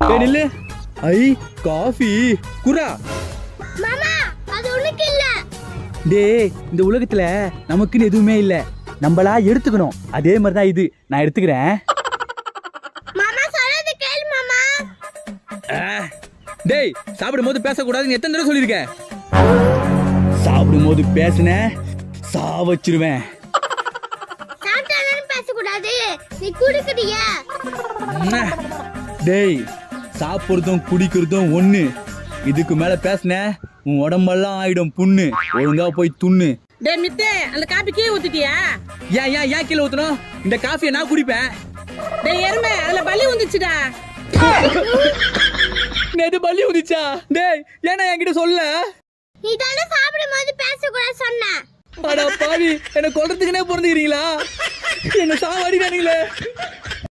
ஏய் நில்லு ஐ காஃபி குரா மாமா அது உனக்கு இல்ல டேய் இந்த உலகத்துல நமக்குன்னு எதுவுமே இல்ல நம்மளா எடுத்துக்கணும் அதே மாதிரி தான் இது நான் எடுத்துக்கிறேன் மாமா சொல்றது கேளு மாமா டேய் சாப்பிடும் போது பேசக்கூடாதுன்னு எத்தனை தடவை சொல்லியிருக்கேன் சாப்பிடும் போது பேசுன சாவச்சிருவேன் சாப்பிட்டாலும் பேசக்கூடாது நீ குடுக்குறியா ம்ம். டேய் சாப்பிடுறதும் குடிக்கிறதும் ஒண்ணு இதுக்கு மேல பேசுன உன் உடம்பெல்லாம் ஆயிடும் புண்ணு ஒழுங்கா போய் துண்ணு டேய் மித்தே அந்த காப்பி கீழே ஊத்திட்டியா ஏன் ஏன் ஏன் கீழே ஊத்தணும் இந்த காஃபியை நான் குடிப்பேன் டேய் எருமை அதுல பலி வந்துச்சுடா நேத்து பள்ளி ஊதிச்சா டேய் ஏன்னா என்கிட்ட சொல்ல நீ தானே சாப்பிடும் போது பேசக்கூடாது சொன்ன அட பாவி என்ன கொல்றதுக்குனே பிறந்துக்கிறீங்களா என்ன சாவடிக்கானீங்களே